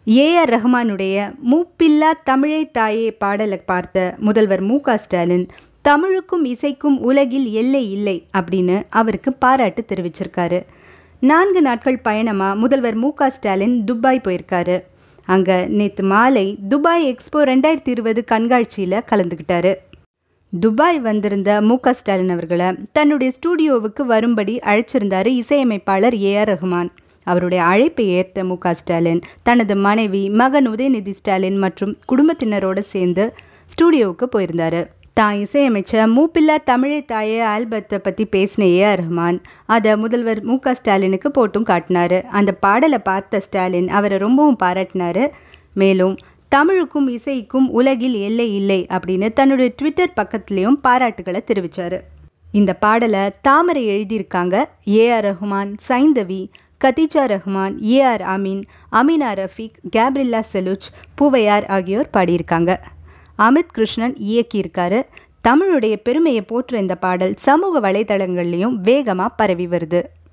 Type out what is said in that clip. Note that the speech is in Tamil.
ஏஆர் ரஹ்மானுடைய மூப்பில்லா தமிழை தாயே பாடலை பார்த்த முதல்வர் மு க ஸ்டாலின் தமிழுக்கும் இசைக்கும் உலகில் எல்லை இல்லை அப்படின்னு அவருக்கு பாராட்டு தெரிவிச்சிருக்காரு நான்கு நாட்கள் பயணமாக முதல்வர் மு க ஸ்டாலின் துபாய் போயிருக்காரு அங்கே நேற்று மாலை துபாய் எக்ஸ்போ ரெண்டாயிரத்தி இருபது கண்காட்சியில் கலந்துக்கிட்டாரு துபாய் வந்திருந்த மு க ஸ்டாலின் அவர்களை தன்னுடைய ஸ்டூடியோவுக்கு வரும்படி அழைச்சிருந்தாரு இசையமைப்பாளர் ஏ ஆர் ரஹ்மான் அவருடைய அழைப்பை ஏற்ற மு க ஸ்டாலின் தனது மனைவி மகன் உதயநிதி ஸ்டாலின் மற்றும் குடும்பத்தினரோடு சேர்ந்து ஸ்டூடியோவுக்கு போயிருந்தாரு தான் இசையமைச்ச மூப்பில்லா தமிழை தாயே ஆல்பத்தை பற்றி பேசின ஏ ஆர் ரஹ்மான் அதை முதல்வர் மு க ஸ்டாலினுக்கு போட்டும் காட்டினாரு அந்த பாடலை பார்த்த ஸ்டாலின் அவரை ரொம்பவும் பாராட்டினாரு மேலும் தமிழுக்கும் இசைக்கும் உலகில் எல்லை இல்லை அப்படின்னு தன்னுடைய ட்விட்டர் பக்கத்துலேயும் பாராட்டுகளை தெரிவித்தார் இந்த பாடலை தாமரை எழுதியிருக்காங்க A R Rahman Saindhavi Khatija Rahman A R Ameen Ameena Rafiq Gabriella Sellus Poovaiyar ஆகியோர் பாடியிருக்காங்க அமித் கிருஷ்ணன் இயக்கியிருக்காரு தமிழுடைய பெருமையை போற்ற இந்த பாடல் சமூக வலைதளங்கள்லையும் வேகமாக பரவி வருது